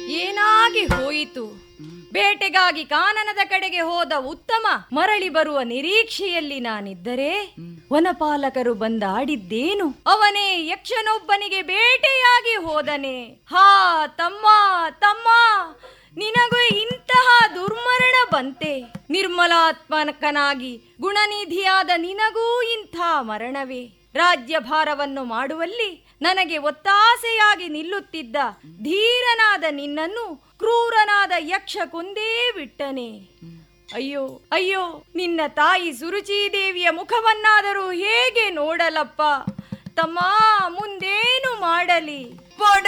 ಏನಾಗಿ ಹೋಯಿತು ಬೇಟೆಗಾಗಿ ಕಾನನದ ಕಡೆಗೆ ಹೋದ ಉತ್ತಮ ಮರಳಿ ಬರುವ ನಿರೀಕ್ಷೆಯಲ್ಲಿ ನಾನಿದ್ದರೆ ವನಪಾಲಕರು ಬಂದಾಡಿದ್ದೇನು ಅವನೇ ಯಕ್ಷನೊಬ್ಬನಿಗೆ ಬೇಟೆಯಾಗಿ ಹೋದನೆ ಹಾ ತಮ್ಮ ತಮ್ಮ ನಿನಗೂ ಇಂತಹ ದುರ್ಮರಣ ಬಂತೆ ನಿರ್ಮಲಾತ್ಮಕನಾಗಿ ಗುಣನಿಧಿಯಾದ ನಿನಗೂ ಇಂಥ ಮರಣವೇ ರಾಜ್ಯಭಾರವನ್ನು ಮಾಡುವಲ್ಲಿ ನನಗೆ ಒತ್ತಾಸೆಯಾಗಿ ನಿಲ್ಲುತ್ತಿದ್ದ ಧೀರನಾದ ನಿನ್ನನ್ನು ಕ್ರೂರನಾದ ಯಕ್ಷ ಕೊಂದೇ ಬಿಟ್ಟನೆ ಅಯ್ಯೋ ಅಯ್ಯೋ ನಿನ್ನ ತಾಯಿ ಸುರುಚೀದೇವಿಯ ಮುಖವನ್ನಾದರೂ ಹೇಗೆ ನೋಡಲಪ್ಪ ತಮ್ಮ ಮುಂದೇನು ಮಾಡಲಿ